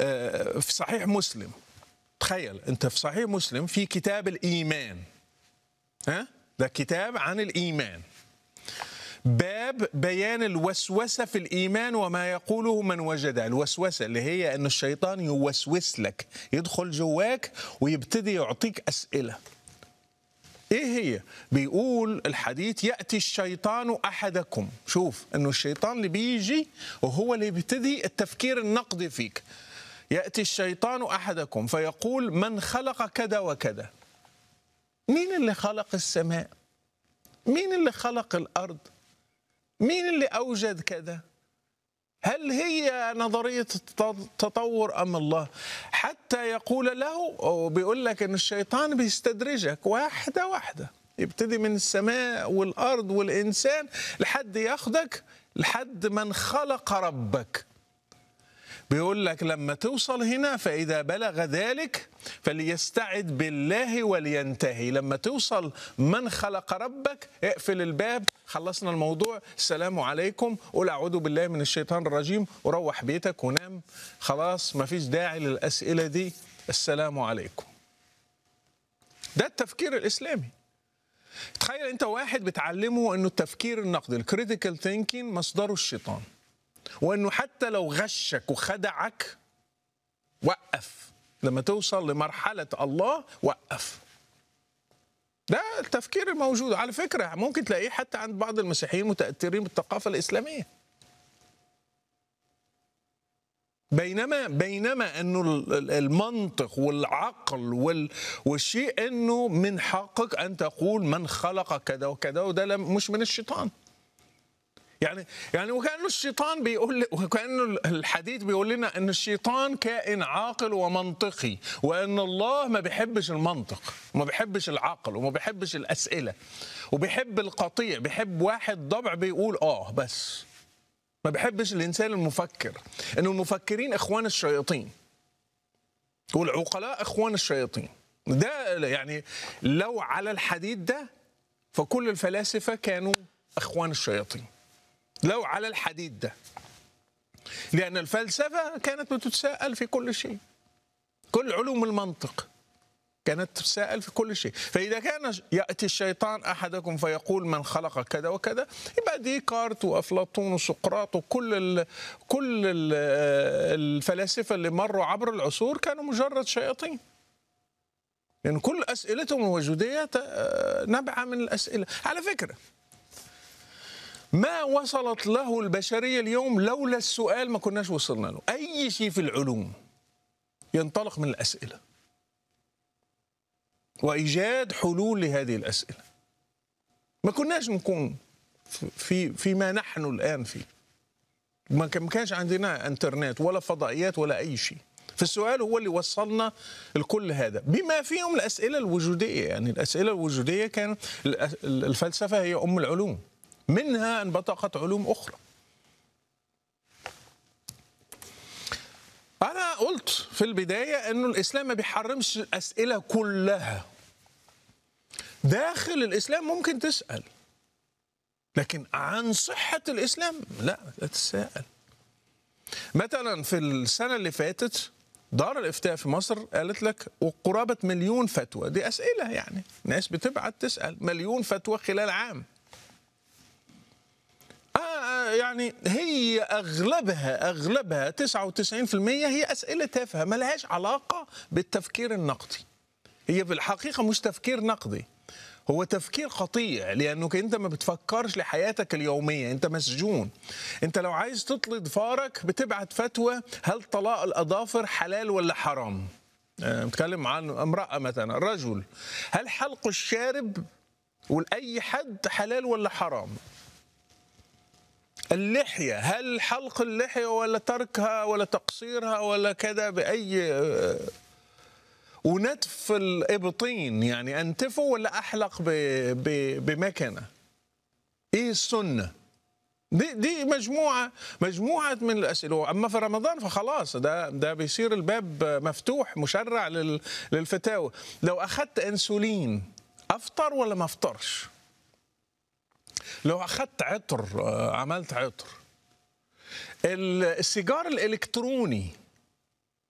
آه، في صحيح مسلم تخيل انت في صحيح مسلم في كتاب الايمان ها ده كتاب عن الايمان باب بيان الوسوسه في الايمان وما يقوله من وجدها الوسوسه اللي هي ان الشيطان يوسوس لك يدخل جواك ويبتدي يعطيك اسئله ايه هي بيقول الحديث ياتي الشيطان احدكم شوف انه الشيطان اللي بيجي وهو اللي بيبتدي التفكير النقدي فيك ياتي الشيطان احدكم فيقول من خلق كذا وكذا مين اللي خلق السماء مين اللي خلق الارض مين اللي اوجد كذا هل هي نظرية التطور أم الله حتى يقول له وبيقول لك أن الشيطان بيستدرجك واحدة واحدة يبتدي من السماء والأرض والإنسان لحد ياخدك لحد من خلق ربك بيقول لك لما توصل هنا فإذا بلغ ذلك فليستعد بالله ولينتهي لما توصل من خلق ربك اقفل الباب خلصنا الموضوع السلام عليكم قول أعوذ بالله من الشيطان الرجيم وروح بيتك ونام خلاص ما فيش داعي للأسئلة دي السلام عليكم ده التفكير الإسلامي تخيل انت واحد بتعلمه انه التفكير النقدي الكريتيكال ثينكينج مصدره الشيطان وانه حتى لو غشك وخدعك وقف لما توصل لمرحله الله وقف ده التفكير الموجود على فكره ممكن تلاقيه حتى عند بعض المسيحيين متاثرين بالثقافه الاسلاميه بينما بينما انه المنطق والعقل وال والشيء انه من حقك ان تقول من خلق كذا وكذا وده مش من الشيطان يعني يعني وكانه الشيطان بيقول وكانه الحديث بيقول لنا ان الشيطان كائن عاقل ومنطقي وان الله ما بيحبش المنطق وما بيحبش العقل وما بيحبش الاسئله وبيحب القطيع بيحب واحد ضبع بيقول اه بس ما بيحبش الانسان المفكر انه المفكرين اخوان الشياطين والعقلاء اخوان الشياطين ده يعني لو على الحديد ده فكل الفلاسفه كانوا اخوان الشياطين لو على الحديد ده لأن الفلسفة كانت بتتساءل في كل شيء كل علوم المنطق كانت تتساءل في كل شيء فإذا كان يأتي الشيطان أحدكم فيقول من خلق كذا وكذا يبقى ديكارت وأفلاطون وسقراط وكل ال كل ال الفلاسفة اللي مروا عبر العصور كانوا مجرد شياطين يعني كل أسئلتهم الوجودية نبعة من الأسئلة على فكرة ما وصلت له البشرية اليوم لولا السؤال ما كناش وصلنا له أي شيء في العلوم ينطلق من الأسئلة وإيجاد حلول لهذه الأسئلة ما كناش نكون في فيما نحن الآن فيه ما كانش عندنا انترنت ولا فضائيات ولا أي شيء فالسؤال هو اللي وصلنا لكل هذا بما فيهم الأسئلة الوجودية يعني الأسئلة الوجودية كان الفلسفة هي أم العلوم منها انبثقت علوم اخرى انا قلت في البدايه انه الاسلام ما بيحرمش الاسئله كلها داخل الاسلام ممكن تسال لكن عن صحه الاسلام لا لا تتساءل مثلا في السنه اللي فاتت دار الافتاء في مصر قالت لك وقرابه مليون فتوى دي اسئله يعني ناس بتبعت تسال مليون فتوى خلال عام يعني هي اغلبها اغلبها 99% هي اسئله تافهه ما لهاش علاقه بالتفكير النقدي هي في الحقيقه مش تفكير نقدي هو تفكير قطيع لانك انت ما بتفكرش لحياتك اليوميه انت مسجون انت لو عايز تطلي ضفارك بتبعت فتوى هل طلاق الاظافر حلال ولا حرام بتكلم عن امراه مثلا رجل هل حلق الشارب ولاي حد حلال ولا حرام اللحية هل حلق اللحية ولا تركها ولا تقصيرها ولا كذا بأي ونتف الإبطين يعني أنتفه ولا أحلق بمكنة إيه السنة دي دي مجموعة مجموعة من الأسئلة أما في رمضان فخلاص ده ده بيصير الباب مفتوح مشرع للفتاوى لو أخذت أنسولين أفطر ولا ما أفطرش لو اخذت عطر عملت عطر السيجار الالكتروني